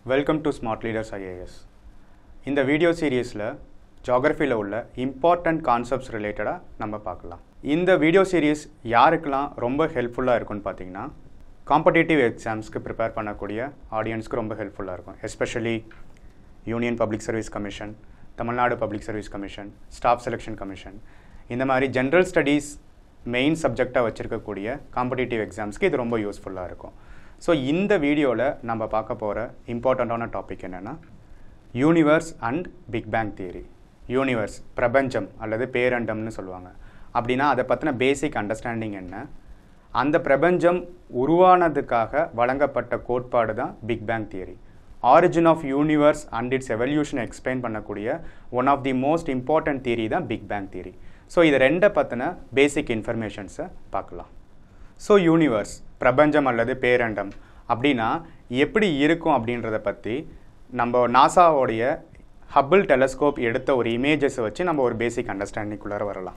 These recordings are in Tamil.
welcome to smart leaders IAS இந்த வீடியோ சீரீஸில் ஜாகிரஃபியில் உள்ள இம்பார்ட்டண்ட் கான்செப்ட்ஸ் ரிலேட்டடாக நம்ம பார்க்கலாம் இந்த வீடியோ சீரீஸ் யாருக்கெல்லாம் ரொம்ப ஹெல்ப்ஃபுல்லாக இருக்கும்னு பார்த்தீங்கன்னா காம்படிட்டிவ் எக்ஸாம்ஸ்க்கு ப்ரிப்பேர் பண்ணக்கூடிய ஆடியன்ஸ்க்கு ரொம்ப ஹெல்ப்ஃபுல்லாக இருக்கும் especially union public service commission Tamil Nadu public service commission staff selection commission இந்த மாதிரி ஜென்ரல் ஸ்டடீஸ் மெயின் சப்ஜெக்டாக வச்சுருக்கக்கூடிய காம்படிட்டிவ் எக்ஸாம்ஸ்க்கு இது ரொம்ப யூஸ்ஃபுல்லாக இருக்கும் ஸோ இந்த வீடியோவில் நம்ம பார்க்க போகிற இம்பார்ட்டண்ட்டான டாபிக் என்னென்னா universe and big bang theory universe பிரபஞ்சம் அல்லது பேரண்டம்னு சொல்லுவாங்க அப்படின்னா அதை பற்றின பேசிக் அண்டர்ஸ்டாண்டிங் என்ன அந்த பிரபஞ்சம் உருவானதுக்காக வழங்கப்பட்ட கோட்பாடு தான் big bang theory origin of universe and its எவல்யூஷனை எக்ஸ்பிளைன் பண்ணக்கூடிய one of the most important theory தான் பிக் பேங் தியரி ஸோ இது ரெண்டை பற்றின பேசிக் இன்ஃபர்மேஷன்ஸை பார்க்கலாம் ஸோ யூனிவர்ஸ் பிரபஞ்சம் அல்லது பேரண்டம் அப்படின்னா எப்படி இருக்கும் அப்படின்றத பற்றி நம்ம நாசாவோடைய ஹப்பிள் டெலஸ்கோப் எடுத்த ஒரு இமேஜஸை வச்சு நம்ம ஒரு பேசிக் அண்டர்ஸ்டாண்டிங்குள்ளார வரலாம்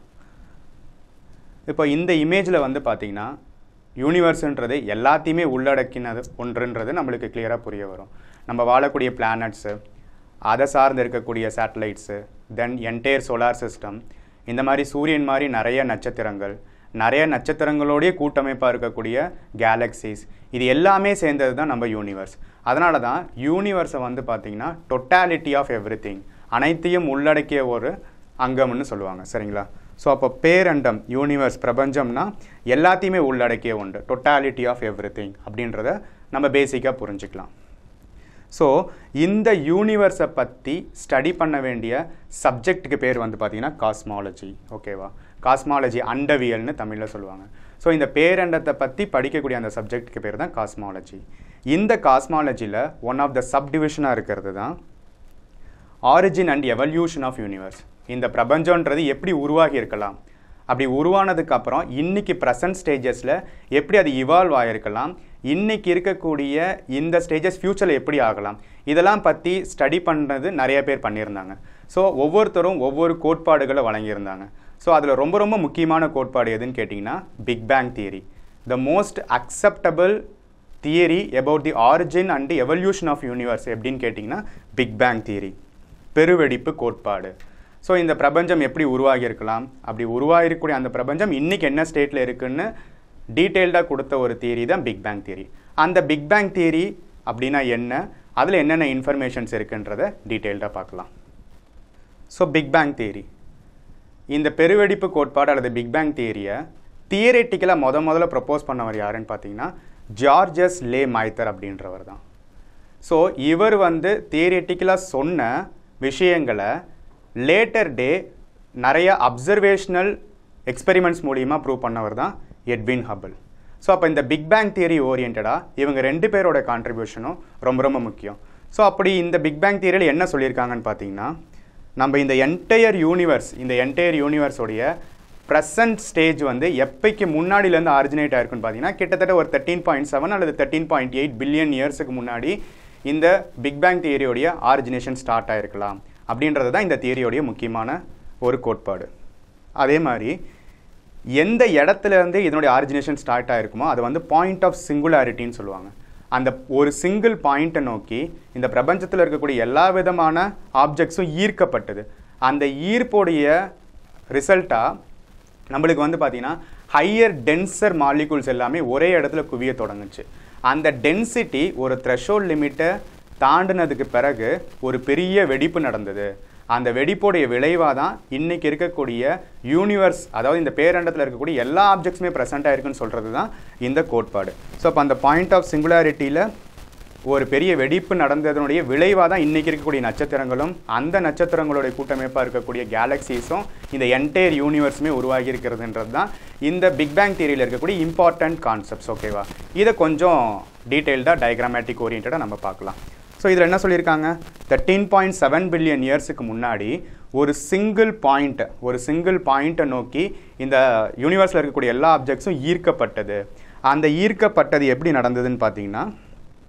இப்போ இந்த இமேஜில் வந்து பார்த்தீங்கன்னா யூனிவர்ஸுன்றது எல்லாத்தையுமே உள்ளடக்கினது ஒன்றுன்றது நம்மளுக்கு கிளியராக புரிய வரும் நம்ம வாழக்கூடிய பிளானட்ஸு அதை சார்ந்து இருக்கக்கூடிய satellites then entire solar system இந்த மாதிரி சூரியன் மாதிரி நிறைய நட்சத்திரங்கள் நிறைய நட்சத்திரங்களோடைய கூட்டமைப்பாக இருக்கக்கூடிய கேலக்சிஸ் இது எல்லாமே சேர்ந்தது தான் நம்ம யூனிவர்ஸ் அதனால தான் யூனிவர்ஸை வந்து பார்த்திங்கன்னா டொட்டாலிட்டி ஆஃப் எவ்ரி திங் அனைத்தையும் உள்ளடக்கிய ஒரு அங்கம்னு சொல்லுவாங்க சரிங்களா ஸோ அப்போ பேரண்டம் யூனிவர்ஸ் பிரபஞ்சம்னா எல்லாத்தையுமே உள்ளடக்கிய ஒன்று டொட்டாலிட்டி ஆஃப் எவ்ரி திங் அப்படின்றத நம்ம பேசிக்காக புரிஞ்சுக்கலாம் ஸோ இந்த யூனிவர்ஸை பற்றி ஸ்டடி பண்ண வேண்டிய சப்ஜெக்ட்டுக்கு பேர் வந்து பார்த்திங்கன்னா காஸ்மாலஜி ஓகேவா காஸ்மாலஜி அண்டவியல்னு தமிழில் சொல்லுவாங்க ஸோ இந்த பேரண்டத்தை பற்றி படிக்கக்கூடிய அந்த சப்ஜெக்ட்டுக்கு பேர் தான் காஸ்மாலஜி இந்த காஸ்மாலஜியில் ஒன் ஆஃப் த சப்டிவிஷனாக இருக்கிறது தான் origin and evolution of universe இந்த பிரபஞ்சன்றது எப்படி உருவாகி இருக்கலாம் அப்படி உருவானதுக்கு அப்புறம் இன்னைக்கு ப்ரெசன்ட் ஸ்டேஜஸில் எப்படி அது இவால்வ் ஆகிருக்கலாம் இன்னைக்கு இருக்கக்கூடிய இந்த ஸ்டேஜஸ் ஃப்யூச்சரில் எப்படி ஆகலாம் இதெல்லாம் பற்றி ஸ்டடி பண்ணுறது நிறைய பேர் பண்ணியிருந்தாங்க ஸோ ஒவ்வொருத்தரும் ஒவ்வொரு கோட்பாடுகளை வழங்கியிருந்தாங்க ஸோ அதில் ரொம்ப ரொம்ப முக்கியமான கோட்பாடு எதுன்னு கேட்டிங்கன்னா big bang theory the most acceptable theory about the origin and evolution of universe எப்படின்னு கேட்டிங்கன்னா பிக் பேங் தியரி பெருவெடிப்பு கோட்பாடு ஸோ இந்த பிரபஞ்சம் எப்படி உருவாகி இருக்கலாம் அப்படி உருவாகிருக்கக்கூடிய அந்த பிரபஞ்சம் இன்றைக்கி என்ன ஸ்டேட்டில் இருக்குன்னு டீட்டெயில்டாக கொடுத்த ஒரு தியரி தான் பிக் பேங் தியரி அந்த பிக் பேங் தியரி அப்படின்னா என்ன அதில் என்னென்ன இன்ஃபர்மேஷன்ஸ் இருக்குன்றத டீட்டெயில்டாக பார்க்கலாம் ஸோ பிக் பேங் தியரி இந்த பெருவெடிப்பு கோட்பாடு அல்லது பிக் பேங் தியரியை தியரேட்டிக்கலாக முத முதல்ல ப்ரப்போஸ் பண்ணவர் யாருன்னு பார்த்தீங்கன்னா ஜார்ஜஸ் லே மைத்தர் அப்படின்றவர் தான் ஸோ இவர் வந்து தியரேட்டிக்கலாக சொன்ன விஷயங்களை லேட்டர் டே நிறைய அப்சர்வேஷ்னல் எக்ஸ்பெரிமெண்ட்ஸ் மூலியமாக ப்ரூவ் பண்ணவர் தான் எட்வின் ஹபிள் ஸோ அப்போ இந்த பிக் பேங் தியரி ஓரியன்டாக இவங்க ரெண்டு பேரோட கான்ட்ரிபியூஷனும் ரொம்ப ரொம்ப முக்கியம் ஸோ அப்படி இந்த பிக் பேங் தியரியில் என்ன சொல்லியிருக்காங்கன்னு பார்த்தீங்கன்னா நம்ம இந்த என்டையர் யூனிவர்ஸ் இந்த என்டையர் யூனிவர்ஸோடைய ப்ரெசன்ட் ஸ்டேஜ் வந்து எப்பைக்கு முன்னாடிலேருந்து ஆரிஜினேட் ஆயிருக்குன்னு பார்த்தீங்கன்னா கிட்டத்தட்ட ஒரு தேர்ட்டீன் பாயிண்ட் செவன் அல்லது தேர்ட்டீன் பாயிண்ட் எயிட் பில்லியன் இயர்ஸுக்கு முன்னாடி இந்த பிக் பேங் தியரியோடைய ஆரிஜினேஷன் ஸ்டார்ட் ஆயிருக்கலாம் அப்படின்றது தான் இந்த தியரியோடைய முக்கியமான ஒரு கோட்பாடு அதே மாதிரி எந்த இடத்துல இருந்து இதனுடைய ஆரிஜினேஷன் ஸ்டார்ட் ஆயிருக்குமோ அது வந்து பாயிண்ட் ஆஃப் சிங்குலாரிட்டின்னு சொல்லுவாங்க அந்த ஒரு சிங்கிள் பாயிண்ட்டை நோக்கி இந்த பிரபஞ்சத்தில் இருக்கக்கூடிய எல்லா விதமான ஆப்ஜெக்ட்ஸும் ஈர்க்கப்பட்டது அந்த ஈர்ப்புடைய ரிசல்ட்டாக நம்மளுக்கு வந்து பார்த்தீங்கன்னா ஹையர் டென்சர் மாலிகூல்ஸ் எல்லாமே ஒரே இடத்துல குவிய தொடங்குச்சு அந்த டென்சிட்டி ஒரு த்ரெஷோல்ட் லிமிட்டை தாண்டினதுக்கு பிறகு ஒரு பெரிய வெடிப்பு நடந்தது அந்த வெடிப்புடைய விளைவாக தான் இன்றைக்கி இருக்கக்கூடிய யூனிவர்ஸ் அதாவது இந்த பேரண்டத்தில் இருக்கக்கூடிய எல்லா ஆப்ஜெக்ட்ஸுமே ப்ரெசென்ட் ஆயிருக்குன்னு சொல்கிறது தான் இந்த கோட்பாடு ஸோ அப்போ அந்த பாயிண்ட் ஆஃப் சிங்குலாரிட்டியில் ஒரு பெரிய வெடிப்பு நடந்ததனுடைய விளைவாக தான் இன்றைக்கி இருக்கக்கூடிய நட்சத்திரங்களும் அந்த நட்சத்திரங்களுடைய கூட்டமைப்பாக இருக்கக்கூடிய கேலக்ஸிஸும் இந்த என்டையர் யூனிவர்ஸுமே உருவாகி இருக்கிறதுன்றது தான் இந்த பிக் பேங் தியரியில் இருக்கக்கூடிய இம்பார்ட்டண்ட் கான்செப்ட்ஸ் ஓகேவா இதை கொஞ்சம் டீட்டெயில்டாக டயக்ராமேட்டிக் ஓரியன்டாக நம்ம பார்க்கலாம் ஸோ இதில் என்ன சொல்லியிருக்காங்க தேர்ட்டீன் பாயிண்ட் செவன் பில்லியன் இயர்ஸுக்கு முன்னாடி ஒரு சிங்கிள் பாயிண்ட் ஒரு சிங்கிள் பாயிண்ட்டை நோக்கி இந்த யூனிவர்ஸில் இருக்கக்கூடிய எல்லா ஆப்ஜெக்ட்ஸும் ஈர்க்கப்பட்டது அந்த ஈர்க்கப்பட்டது எப்படி நடந்ததுன்னு பார்த்தீங்கன்னா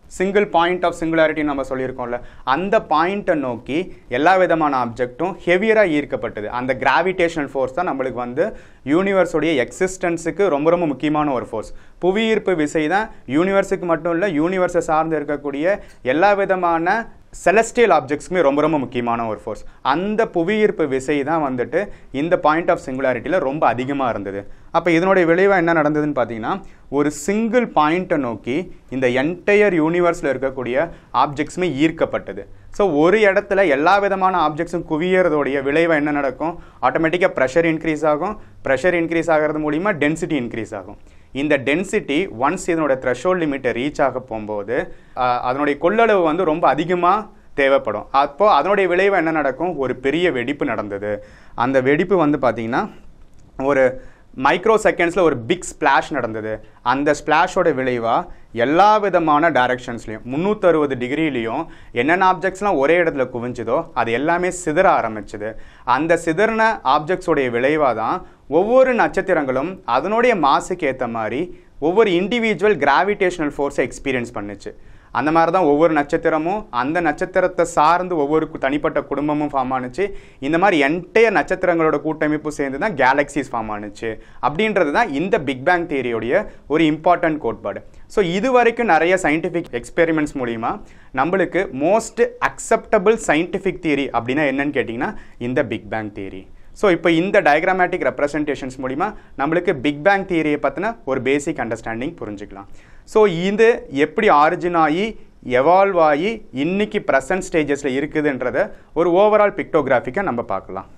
சிங்கிள் பாயிண்ட் ஆஃப் சிங்குலாரிட்டி நம்ம சொல்லியிருக்கோம்ல அந்த பாயிண்ட்டை நோக்கி எல்லா விதமான ஆப்ஜெக்ட்டும் ஹெவியராக ஈர்க்கப்பட்டது அந்த கிராவிடேஷனல் ஃபோர்ஸ் தான் நம்மளுக்கு வந்து யூனிவர்ஸோடைய எக்ஸிஸ்டன்ஸுக்கு ரொம்ப ரொம்ப முக்கியமான ஒரு ஃபோர்ஸ் புவியீர்ப்பு விசை தான் யூனிவர்ஸுக்கு மட்டும் இல்லை யூனிவர்ஸை சார்ந்து இருக்கக்கூடிய எல்லா விதமான செலஸ்டியல் ஆப்ஜெக்ட்ஸ்க்குமே ரொம்ப ரொம்ப முக்கியமான ஒரு ஃபோர்ஸ் அந்த புவியீர்ப்பு விசை தான் வந்துட்டு இந்த பாயிண்ட் ஆஃப் சிங்குலாரிட்டியில் ரொம்ப அதிகமாக இருந்தது அப்போ இதனுடைய விளைவாக என்ன நடந்ததுன்னு பார்த்தீங்கன்னா ஒரு சிங்கிள் பாயிண்ட்டை நோக்கி இந்த என்டையர் யூனிவர்ஸில் இருக்கக்கூடிய ஆப்ஜெக்ட்ஸுமே ஈர்க்கப்பட்டது ஸோ ஒரு இடத்துல எல்லா விதமான ஆப்ஜெக்ட்ஸும் குவியறதோடைய விளைவாக என்ன நடக்கும் ஆட்டோமேட்டிக்காக ப்ரெஷர் இன்க்ரீஸ் ஆகும் ப்ரெஷர் இன்க்ரீஸ் ஆகிறது மூலிமா டென்சிட்டி இன்க்ரீஸ் ஆகும் இந்த டென்சிட்டி ஒன்ஸ் இதனோட த்ரெஷோல்ட் லிமிட்டை ரீச் ஆக போகும்போது ஆஹ், அதனுடைய கொள்ளளவு வந்து ரொம்ப அதிகமாக தேவைப்படும் அப்போ அதனுடைய விளைவு என்ன நடக்கும் ஒரு பெரிய வெடிப்பு நடந்தது அந்த வெடிப்பு வந்து பார்த்தீங்கன்னா ஒரு மைக்ரோ செகண்ட்ஸில் ஒரு பிக் ஸ்பிளாஷ் நடந்தது அந்த ஸ்பிளாஷோட விளைவாக எல்லா விதமான டைரக்ஷன்ஸ்லையும் முந்நூற்றறுபது டிகிரிலையும் என்னென்ன ஆப்ஜெக்ட்ஸ்லாம் ஒரே இடத்துல குவிஞ்சுதோ அது எல்லாமே சிதற ஆரம்பிச்சுது அந்த சிதறின ஆப்ஜெக்ட்ஸோடைய விளைவாக தான் ஒவ்வொரு நட்சத்திரங்களும் அதனுடைய மாசுக்கு ஏற்ற மாதிரி ஒவ்வொரு இண்டிவிஜுவல் கிராவிடேஷனல் ஃபோர்ஸை எக்ஸ்பீரியன்ஸ் பண்ணுச்சு அந்த மாதிரி தான் ஒவ்வொரு நட்சத்திரமும் அந்த நட்சத்திரத்தை சார்ந்து ஒவ்வொரு கு- தனிப்பட்ட குடும்பமும் ஃபார்ம் ஆனுச்சு இந்த மாதிரி என்டையர் நட்சத்திரங்களோட கூட்டமைப்பு சேர்ந்து தான் கேலக்சிஸ் ஃபார்ம் ஆனுச்சு அப்படின்றது தான் இந்த பிக் பேங் தியரியோடைய ஒரு இம்பார்ட்டன்ட் கோட்பாடு ஸோ இது வரைக்கும் நிறைய சயின்டிஃபிக் எக்ஸ்பெரிமெண்ட்ஸ் மூலிமா நம்மளுக்கு மோஸ்ட் அக்செப்டபிள் சயின்டிஃபிக் தியரி அப்படின்னா என்னன்னு கேட்டிங்கன்னா இந்த பிக் பேங் தியரி ஸோ இப்போ இந்த டயக்ராமேட்டிக் ரெப்ரசன்டேஷன்ஸ் மூலிமா நம்மளுக்கு பிக் பேங் தியரியை பற்றின ஒரு பேசிக் அண்டர்ஸ்டாண்டிங் புரிஞ்சுக்கலாம் ஸோ இது எப்படி ஆரிஜின் ஆகி எவால்வ் ஆகி இன்னைக்கு ப்ரெசன்ட் ஸ்டேஜஸில் இருக்குதுன்றத ஒரு ஓவரால் பிக்டோகிராஃபிக்கை நம்ம பார்க்கலாம்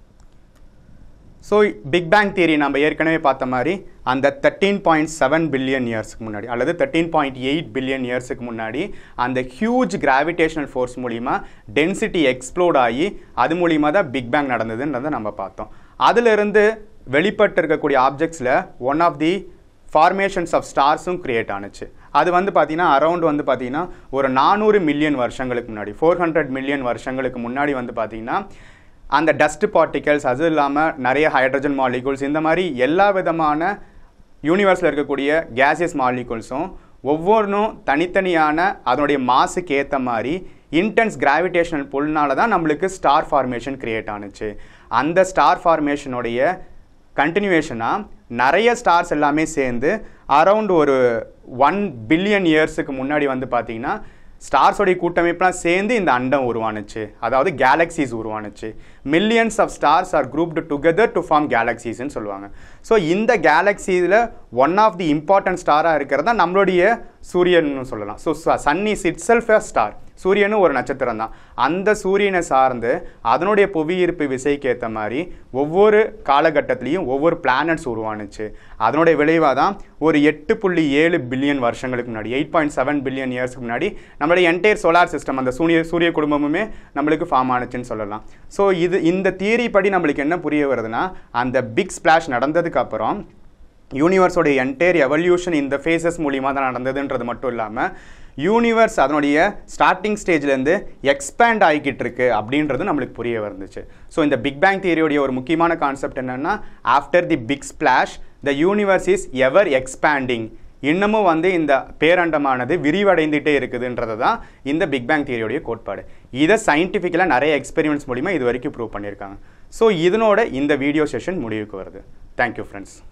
ஸோ பிக் பேங் தியரி நம்ம ஏற்கனவே பார்த்த மாதிரி அந்த தேர்ட்டீன் பாயிண்ட் செவன் பில்லியன் இயர்ஸ்க்கு முன்னாடி அல்லது தேர்ட்டீன் பாயிண்ட் எயிட் பில்லியன் இயர்ஸுக்கு முன்னாடி அந்த ஹியூஜ் கிராவிடேஷனல் ஃபோர்ஸ் மூலிமா டென்சிட்டி எக்ஸ்ப்ளோட் ஆகி அது மூலிமா தான் பிக் பேங் நடந்ததுன்றதை நம்ம பார்த்தோம் அதிலிருந்து வெளிப்பட்டு இருக்கக்கூடிய ஆப்ஜெக்ட்ஸில் one of the formations of ஸ்டார்ஸும் கிரியேட் ஆனுச்சு அது வந்து பார்த்தீங்கன்னா அரௌண்ட் வந்து பார்த்தீங்கன்னா ஒரு நானூறு மில்லியன் வருஷங்களுக்கு முன்னாடி ஃபோர் ஹண்ட்ரட் மில்லியன் வருஷங்களுக்கு முன்னாடி வந்து பார்த்தீங்கன்னா அந்த டஸ்ட் பார்ட்டிகல்ஸ் அது இல்லாமல் நிறைய ஹைட்ரஜன் மாலிகூல்ஸ் இந்த மாதிரி எல்லா விதமான யூனிவர்ஸில் இருக்கக்கூடிய கேசியஸ் மாலிகூல்ஸும் ஒவ்வொன்றும் தனித்தனியான அதனுடைய மாசுக்கு ஏற்ற மாதிரி இன்டென்ஸ் கிராவிடேஷனல் புல்னால தான் நம்மளுக்கு ஸ்டார் ஃபார்மேஷன் கிரியேட் ஆனுச்சு அந்த ஸ்டார் ஃபார்மேஷனுடைய கண்டினியூவேஷனாக நிறைய ஸ்டார்ஸ் எல்லாமே சேர்ந்து அரவுண்ட் ஒரு ஒன் பில்லியன் இயர்ஸுக்கு முன்னாடி வந்து பார்த்தீங்கன்னா ஸ்டார்ஸோடைய கூட்டமைப்புலாம் சேர்ந்து இந்த அண்டம் உருவானுச்சு அதாவது கேலக்சிஸ் உருவானுச்சு millions of stars are grouped together to form கேலக்சிஸ்ன்னு சொல்லுவாங்க ஸோ இந்த கேலக்சியில் ஒன் ஆஃப் தி இம்பார்ட்டன்ட் ஸ்டாராக இருக்கிறதா நம்மளுடைய சூரியன்னு சொல்லலாம் so sun is itself star சூரியனும் ஒரு நட்சத்திரம் தான் அந்த சூரியனை சார்ந்து அதனுடைய புவியீர்ப்பு விசைக்கு ஏற்ற மாதிரி ஒவ்வொரு காலகட்டத்திலையும் ஒவ்வொரு பிளானட்ஸ் உருவானுச்சு அதனுடைய விளைவாக தான் ஒரு எட்டு புள்ளி ஏழு பில்லியன் வருஷங்களுக்கு முன்னாடி எயிட் பாயிண்ட் செவன் பில்லியன் இயர்ஸ்க்கு முன்னாடி நம்மளுடைய என்டையர் சோலார் சிஸ்டம் அந்த சூரிய சூரிய குடும்பமுமே நம்மளுக்கு ஃபார்ம் ஆனுச்சுன்னு சொல்லலாம் ஸோ இது இந்த தியரி படி நம்மளுக்கு என்ன புரிய வருதுன்னா அந்த பிக் ஸ்பிளாஷ் நடந்ததுக்கு அப்புறம் யூனிவர்ஸோட என்டையர் எவல்யூஷன் இந்த ஃபேஸஸ் மூலியமாக தான் நடந்ததுன்றது மட்டும் இல்லாமல் யூனிவர்ஸ் அதனுடைய ஸ்டார்டிங் ஸ்டேஜ்லேருந்து எக்ஸ்பேண்ட் ஆகிக்கிட்டு இருக்கு அப்படின்றது நம்மளுக்கு புரிய வந்துச்சு ஸோ இந்த பிக் பேங் தியரியோடைய ஒரு முக்கியமான கான்செப்ட் என்னன்னா after the big splash the universe is ever expanding இன்னமும் வந்து இந்த பேரண்டமானது விரிவடைந்துட்டே இருக்குதுன்றது தான் இந்த பிக் பேங் தியரியோடைய கோட்பாடு இதை சயின்டிஃபிக்கலாக நிறைய எக்ஸ்பெரிமெண்ட்ஸ் மூலிமா இது வரைக்கும் ப்ரூவ் பண்ணியிருக்காங்க ஸோ இதனோட இந்த வீடியோ செஷன் முடிவுக்கு வருது தேங்க்யூ ஃப்ரெண்ட்ஸ்